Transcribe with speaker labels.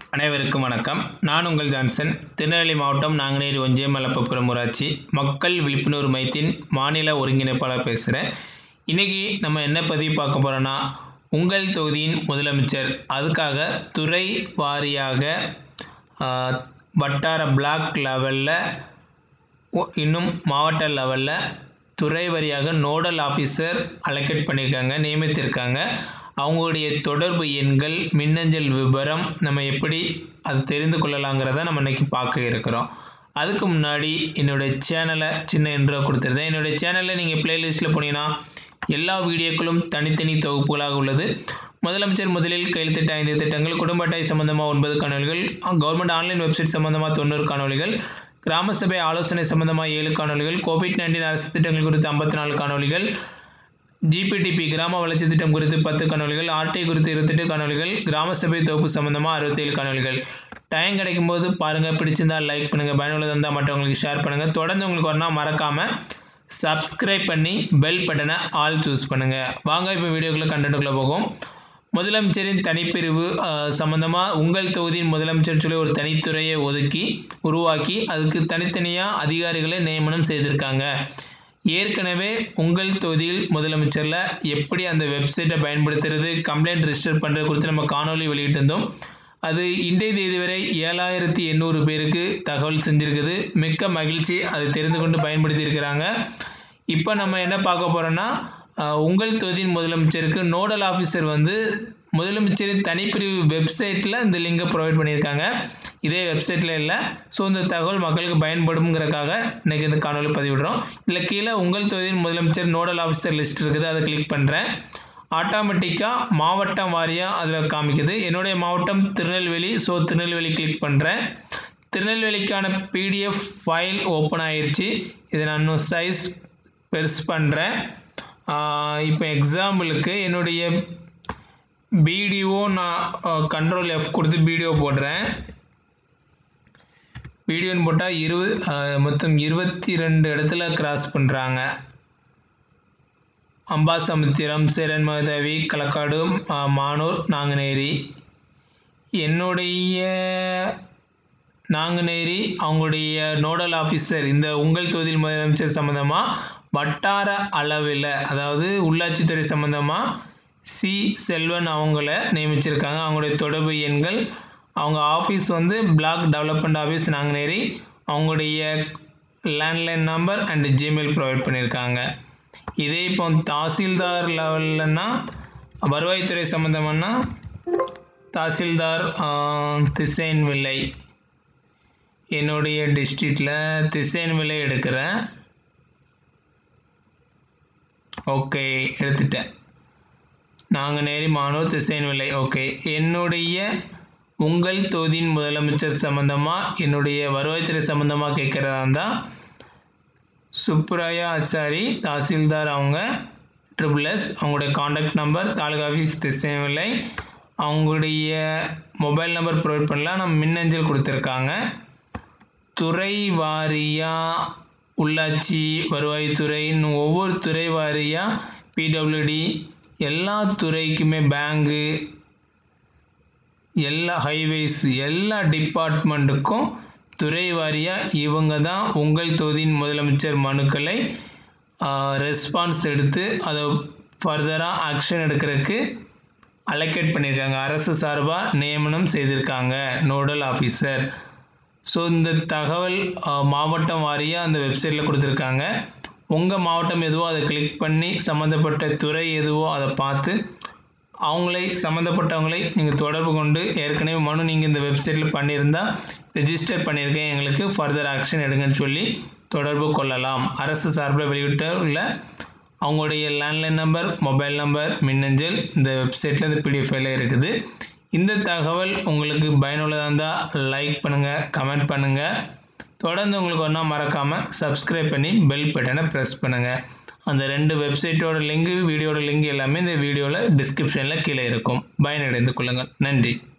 Speaker 1: அனைவருக்கும் வணக்கம் நான் உங்கள் ஜான்சன் திருநெல்வேலி மாவட்டம் நாங்குநேரி ஒன்றியம் மலப்பபுரம் ஊராட்சி மக்கள் விழிப்புணர்வு மையத்தின் மாநில ஒருங்கிணைப்பாளர் பேசுகிறேன் இன்றைக்கி நம்ம என்ன பதிவு பார்க்க போகிறோன்னா உங்கள் தொகுதியின் முதலமைச்சர் அதுக்காக துறை வாரியாக ஆஹ், வட்டார பிளாக் லெவலில் ஒ- இன்னும் மாவட்ட லெவலில் துறை வாரியாக நோடல் ஆஃபீஸர் அலோகேட் பண்ணியிருக்காங்க நியமித்திருக்காங்க அவங்களுடைய தொடர்பு எண்கள் மின்னஞ்சல் விவரம் நம்ம எப்படி அது தெரிந்து கொள்ளலாங்கிறத நம்ம இன்னைக்கு பார்க்க இருக்கிறோம் அதுக்கு முன்னாடி என்னுடைய சேனலை சின்ன இன்ட்ரோ கொடுத்துருந்தேன் என்னுடைய சேனலில் நீங்கள் பிளேலிஸ்ட்டில் போனீங்கன்னா எல்லா வீடியோக்களும் தனித்தனி தொகுப்புகளாக உள்ளது முதலமைச்சர் முதலில் கையெழுத்திட்ட ஐந்து திட்டங்கள் குடும்ப அட்டை சம்பந்தமாக ஒன்பது காணொலிகள் கவர்மெண்ட் ஆன்லைன் வெப்சைட் சம்பந்தமாக தொண்ணூறு காணொலிகள் கிராம சபை ஆலோசனை சம்பந்தமாக ஏழு காணொலிகள் கோவிட் நைன்டீன் அரசு திட்டங்கள் குறித்து ஐம்பத்தி நாலு காணொலிகள் ஜிபிடிபி கிராம வளர்ச்சி திட்டம் குறித்து பத்து காணொலிகள் ஆர்டி குறித்து இருபத்தெட்டு காணொலிகள் கிராம சபை தொகுப்பு சம்பந்தமாக அறுபத்தேழு காணொலிகள் டைம் கிடைக்கும் போது பாருங்கள் பிடிச்சிருந்தா லைக் பண்ணுங்கள் பயனுள்ளதாக இருந்தால் மற்றவங்களுக்கு ஷேர் பண்ணுங்கள் தொடர்ந்து உங்களுக்கு வரணும் மறக்காமல் சப்ஸ்கிரைப் பண்ணி பெல் பட்டனை ஆல் சூஸ் பண்ணுங்கள் வாங்க இப்போ வீடியோக்குள்ளே கண்டென்ட்டுக்குள்ளே போகும் முதலமைச்சரின் தனிப்பிரிவு சம்மந்தமாக உங்கள் தொகுதியின் முதலமைச்சர் சொல்லி ஒரு தனித்துறையை ஒதுக்கி உருவாக்கி அதுக்கு தனித்தனியாக அதிகாரிகளை நியமனம் செய்திருக்காங்க ஏற்கனவே உங்கள் தொகுதியில் முதலமைச்சரில் எப்படி அந்த வெப்சைட்டை பயன்படுத்துறது கம்ப்ளைண்ட் ரிஜிஸ்டர் பண்ணுறது குறித்து நம்ம காணொளி வெளியிட்டிருந்தோம் அது இன்றைய தேதி வரை ஏழாயிரத்தி எண்ணூறு பேருக்கு தகவல் செஞ்சுருக்குது மிக்க மகிழ்ச்சி அதை தெரிந்து கொண்டு பயன்படுத்தி இருக்கிறாங்க இப்போ நம்ம என்ன பார்க்க போகிறோன்னா உங்கள் தொகுதியின் முதலமைச்சருக்கு நோடல் ஆஃபீஸர் வந்து முதலமைச்சரின் தனிப்பிரிவு வெப்சைட்டில் இந்த லிங்கை ப்ரொவைட் பண்ணியிருக்காங்க இதே வெப்சைட்டில் இல்லை ஸோ இந்த தகவல் மக்களுக்கு பயன்படுங்கிறக்காக இன்றைக்கி இந்த காணொலி பதிவிடுறோம் இதில் கீழே உங்கள் தொகுதியின் முதலமைச்சர் நோடல் ஆஃபீஸர் லிஸ்ட் இருக்குது அதை கிளிக் பண்ணுறேன் ஆட்டோமேட்டிக்காக மாவட்டம் வாரியாக அதில் காமிக்குது என்னுடைய மாவட்டம் திருநெல்வேலி ஸோ திருநெல்வேலி கிளிக் பண்ணுறேன் திருநெல்வேலிக்கான பிடிஎஃப் ஃபைல் ஓப்பன் ஆயிருச்சு இதை நான் இன்னும் சைஸ் பெருசு பண்ணுறேன் இப்போ எக்ஸாம்பிளுக்கு என்னுடைய பிடிஓ நான் கண்ட்ரோல் எஃப் கொடுத்து பிடிஓ போடுறேன் வீடியோன்னு போட்டால் இருபது மொத்தம் இருபத்தி ரெண்டு இடத்துல கிராஸ் பண்ணுறாங்க அம்பாசமுத்திரம் சேரன் மகதேவி களக்காடு ஆ, மானூர் நாங்குநேரி என்னுடைய நாங்குநேரி அவங்களுடைய நோடல் ஆஃபீஸர் இந்த உங்கள் தொகுதியில் முதலமைச்சர் சம்மந்தமாக வட்டார அளவில் அதாவது உள்ளாட்சித்துறை சம்மந்தமாக சி செல்வன் அவங்கள நியமிச்சிருக்காங்க அவங்களுடைய தொடர்பு எண்கள் அவங்க ஆஃபீஸ் வந்து பிளாக் டெவலப்மெண்ட் ஆஃபீஸ் நாங்குநேரி அவங்களுடைய landline number and Gmail provide பண்ணியிருக்காங்க இதே இப்போ தாசில்தார் லெவல்லன்னா வருவாய்த்துறை சம்மந்தம்னா தாசில்தார் திசைன் விலை என்னுடைய டிஸ்ட்ரிக்டில் திசைன் விலை எடுக்கிறேன் ஓகே எடுத்துட்டேன் நாங்குநேரி மானூர் திசைன் விலை ஓகே என்னுடைய உங்கள் தொகுதியின் முதலமைச்சர் சம்மந்தமாக என்னுடைய வருவாய்த்துறை சம்மந்தமாக கேட்குறதா இருந்தால் சுப்ராயா அச்சாரி தாசில்தார் அவங்க ட்ரிபிள் எஸ் அவங்களுடைய காண்டாக்ட் நம்பர் தாலுகா ஆஃபீஸ் திசைவில்லை அவங்களுடைய மொபைல் நம்பர் ப்ரொவைட் பண்ணலாம் நம்ம மின்னஞ்சல் கொடுத்துருக்காங்க துறை வாரியாக உள்ளாட்சி வருவாய்த்துறை இன்னும் ஒவ்வொரு துறை வாரியாக பிடபிள்யூடி எல்லா துறைக்குமே பேங்கு எல்லா ஹைவேஸ் எல்லா டிபார்ட்மெண்ட்டுக்கும் துறை வாரியாக இவங்க தான் உங்கள் தொகுதியின் முதலமைச்சர் மனுக்களை ரெஸ்பான்ஸ் எடுத்து அதை ஃபர்தராக ஆக்ஷன் எடுக்கிறதுக்கு அலோகேட் பண்ணியிருக்காங்க அரசு சார்பாக நியமனம் செய்திருக்காங்க நோடல் ஆஃபீஸர் ஸோ இந்த தகவல் அஹ், மாவட்டம் வாரியாக அந்த வெப்சைட்டில் கொடுத்துருக்காங்க உங்கள் மாவட்டம் எதுவோ அதை கிளிக் பண்ணி சம்மந்தப்பட்ட துறை எதுவோ அதை பார்த்து அவங்களை சம்மந்தப்பட்டவங்களை நீங்கள் தொடர்பு கொண்டு ஏற்கனவே மனு நீங்கள் இந்த வெப்சைட்டில் பண்ணியிருந்தால் ரெஜிஸ்டர் பண்ணியிருக்கேன் எங்களுக்கு ஃபர்தர் ஆக்ஷன் எடுங்கன்னு சொல்லி தொடர்பு கொள்ளலாம் அரசு சார்பில் வெளியிட்ட உள்ள அவங்களுடைய லேண்ட்லைன் நம்பர் மொபைல் நம்பர் மின்னஞ்சல் இந்த வெப்சைட்டில் இந்த பிடிஎஃப் ஃபைலில் இருக்குது இந்த தகவல் உங்களுக்கு பயனுள்ளதாக இருந்தால் லைக் பண்ணுங்கள் கமெண்ட் பண்ணுங்கள் தொடர்ந்து உங்களுக்கு ஒன்றா மறக்காமல் சப்ஸ்கிரைப் பண்ணி பெல் பட்டனை ப்ரெஸ் பண்ணுங்கள் அந்த ரெண்டு வெப்சைட்டோட லிங்க் வீடியோட லிங்க் எல்லாமே இந்த வீடியோவில் டிஸ்கிரிப்ஷனில் கீழே இருக்கும் பயனடைந்து கொள்ளுங்கள் நன்றி